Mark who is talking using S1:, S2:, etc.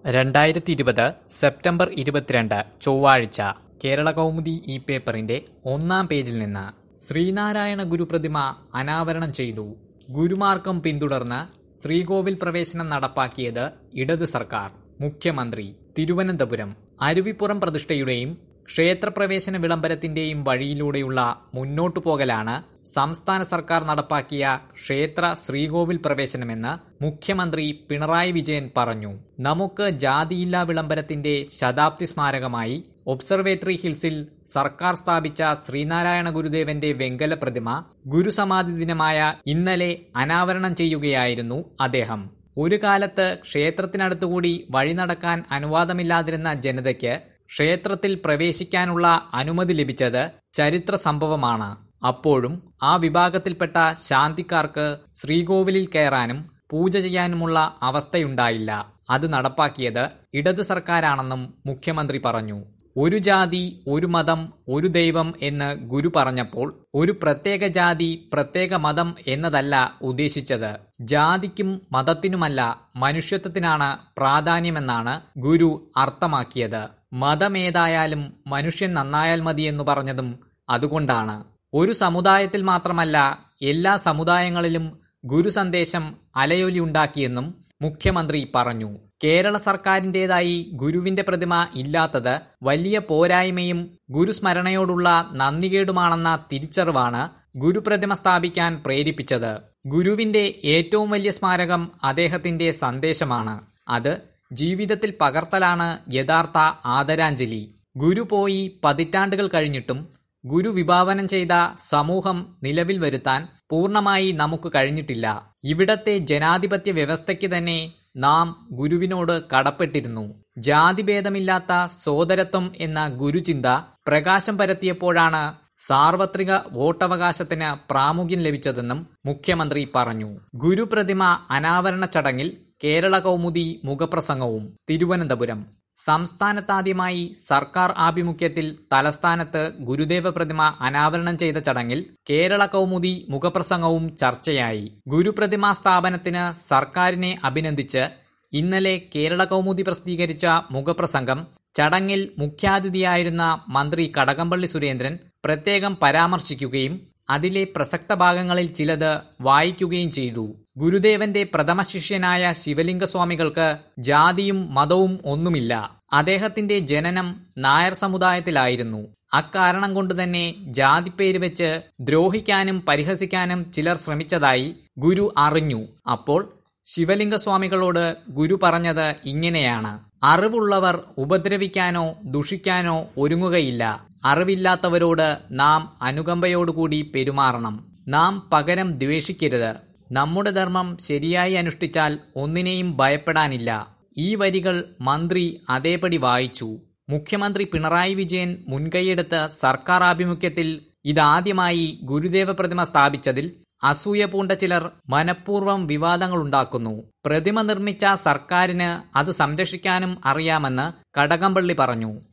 S1: രണ്ടായിരത്തി ഇരുപത് സെപ്റ്റംബർ ഇരുപത്തിരണ്ട് ചൊവ്വാഴ്ച കേരള കൗമുദി ഈ പേപ്പറിന്റെ ഒന്നാം പേജിൽ നിന്ന് ശ്രീനാരായണ ഗുരുപ്രതിമ അനാവരണം ചെയ്തു ഗുരുമാർഗം പിന്തുടർന്ന് ശ്രീകോവിൽ പ്രവേശനം നടപ്പാക്കിയത് ഇടത് സർക്കാർ മുഖ്യമന്ത്രി തിരുവനന്തപുരം അരുവിപ്പുറം പ്രതിഷ്ഠയുടെയും ക്ഷേത്രപ്രവേശന വിളംബരത്തിന്റെയും വഴിയിലൂടെയുള്ള മുന്നോട്ടു പോകലാണ് സംസ്ഥാന സർക്കാർ നടപ്പാക്കിയ ക്ഷേത്ര ശ്രീകോവിൽ പ്രവേശനമെന്ന് മുഖ്യമന്ത്രി പിണറായി വിജയൻ പറഞ്ഞു നമുക്ക് ജാതിയില്ലാ വിളംബരത്തിന്റെ ശതാബ്ദി സ്മാരകമായി ഒബ്സർവേറ്ററി ഹിൽസിൽ സർക്കാർ സ്ഥാപിച്ച ശ്രീനാരായണ ഗുരുദേവന്റെ വെങ്കല പ്രതിമ ഗുരുസമാധി ദിനമായ ഇന്നലെ അനാവരണം ചെയ്യുകയായിരുന്നു അദ്ദേഹം ഒരു കാലത്ത് ക്ഷേത്രത്തിനടുത്തുകൂടി വഴി നടക്കാൻ അനുവാദമില്ലാതിരുന്ന ജനതയ്ക്ക് ക്ഷേത്രത്തിൽ പ്രവേശിക്കാനുള്ള അനുമതി ലഭിച്ചത് ചരിത്ര സംഭവമാണ് അപ്പോഴും ആ വിഭാഗത്തിൽപ്പെട്ട ശാന്തിക്കാർക്ക് ശ്രീകോവിലിൽ കയറാനും പൂജ ചെയ്യാനുമുള്ള അവസ്ഥയുണ്ടായില്ല അത് നടപ്പാക്കിയത് ഇടത് സർക്കാരാണെന്നും മുഖ്യമന്ത്രി പറഞ്ഞു ഒരു ജാതി ഒരു മതം ഒരു ദൈവം എന്ന് ഗുരു പറഞ്ഞപ്പോൾ ഒരു പ്രത്യേക ജാതി പ്രത്യേക മതം എന്നതല്ല ഉദ്ദേശിച്ചത് ജാതിക്കും മതത്തിനുമല്ല മനുഷ്യത്വത്തിനാണ് പ്രാധാന്യമെന്നാണ് ഗുരു അർത്ഥമാക്കിയത് മതമേതായാലും മനുഷ്യൻ നന്നായാൽ മതിയെന്നു പറഞ്ഞതും അതുകൊണ്ടാണ് ഒരു സമുദായത്തിൽ മാത്രമല്ല എല്ലാ സമുദായങ്ങളിലും ഗുരു സന്ദേശം അലയൊലി ഉണ്ടാക്കിയെന്നും മുഖ്യമന്ത്രി പറഞ്ഞു കേരള സർക്കാരിന്റേതായി ഗുരുവിന്റെ പ്രതിമ ഇല്ലാത്തത് വലിയ പോരായ്മയും ഗുരുസ്മരണയോടുള്ള നന്ദികേടുമാണെന്ന തിരിച്ചറിവാണ് ഗുരുപ്രതിമ സ്ഥാപിക്കാൻ പ്രേരിപ്പിച്ചത് ഗുരുവിന്റെ ഏറ്റവും വലിയ സ്മാരകം അദ്ദേഹത്തിന്റെ സന്ദേശമാണ് അത് ജീവിതത്തിൽ പകർത്തലാണ് യഥാർത്ഥ ആദരാഞ്ജലി ഗുരു പോയി പതിറ്റാണ്ടുകൾ കഴിഞ്ഞിട്ടും ഗുരു വിഭാവനം ചെയ്ത സമൂഹം നിലവിൽ വരുത്താൻ പൂർണ്ണമായി നമുക്ക് കഴിഞ്ഞിട്ടില്ല ഇവിടത്തെ ജനാധിപത്യ വ്യവസ്ഥയ്ക്ക് തന്നെ നാം ഗുരുവിനോട് കടപ്പെട്ടിരുന്നു ജാതിഭേദമില്ലാത്ത സോദരത്വം എന്ന ഗുരുചിന്ത പ്രകാശം പരത്തിയപ്പോഴാണ് സാർവത്രിക വോട്ടവകാശത്തിന് പ്രാമുഖ്യം ലഭിച്ചതെന്നും മുഖ്യമന്ത്രി പറഞ്ഞു ഗുരുപ്രതിമ അനാവരണ ചടങ്ങിൽ കേരള കൗമുദി മുഖപ്രസംഗവും തിരുവനന്തപുരം സംസ്ഥാനത്താദ്യമായി സർക്കാർ ആഭിമുഖ്യത്തിൽ തലസ്ഥാനത്ത് ഗുരുദേവ പ്രതിമ അനാവരണം ചെയ്ത ചടങ്ങിൽ കേരള കൗമുദി മുഖപ്രസംഗവും ചർച്ചയായി ഗുരുപ്രതിമാ സ്ഥാപനത്തിന് സർക്കാരിനെ അഭിനന്ദിച്ച് ഇന്നലെ കേരള കൗമുദി പ്രസിദ്ധീകരിച്ച മുഖപ്രസംഗം ചടങ്ങിൽ മുഖ്യാതിഥിയായിരുന്ന മന്ത്രി കടകംപള്ളി സുരേന്ദ്രൻ പ്രത്യേകം പരാമർശിക്കുകയും അതിലെ പ്രസക്ത ഭാഗങ്ങളിൽ ചിലത് വായിക്കുകയും ചെയ്തു ഗുരുദേവന്റെ പ്രഥമ ശിഷ്യനായ ശിവലിംഗസ്വാമികൾക്ക് ജാതിയും മതവും ഒന്നുമില്ല അദ്ദേഹത്തിന്റെ ജനനം നായർ സമുദായത്തിലായിരുന്നു അക്കാരണം കൊണ്ട് തന്നെ ജാതിപ്പേര് വെച്ച് ദ്രോഹിക്കാനും പരിഹസിക്കാനും ചിലർ ശ്രമിച്ചതായി ഗുരു അറിഞ്ഞു അപ്പോൾ ശിവലിംഗസ്വാമികളോട് ഗുരു പറഞ്ഞത് ഇങ്ങനെയാണ് അറിവുള്ളവർ ഉപദ്രവിക്കാനോ ദുഷിക്കാനോ ഒരുങ്ങുകയില്ല അറിവില്ലാത്തവരോട് നാം അനുകമ്പയോടുകൂടി പെരുമാറണം നാം പകരം ദ്വേഷിക്കരുത് നമ്മുടെ ധർമ്മം ശരിയായി അനുഷ്ഠിച്ചാൽ ഒന്നിനെയും ഭയപ്പെടാനില്ല ഈ വരികൾ മന്ത്രി അതേപടി വായിച്ചു മുഖ്യമന്ത്രി പിണറായി വിജയൻ മുൻകൈയെടുത്ത് സർക്കാർ ആഭിമുഖ്യത്തിൽ ഇതാദ്യമായി ഗുരുദേവ പ്രതിമ സ്ഥാപിച്ചതിൽ അസൂയ പൂണ്ട ചിലർ മനഃപൂർവ്വം വിവാദങ്ങളുണ്ടാക്കുന്നു പ്രതിമ നിർമ്മിച്ച സർക്കാരിന് അത് സംരക്ഷിക്കാനും അറിയാമെന്ന് കടകംപള്ളി പറഞ്ഞു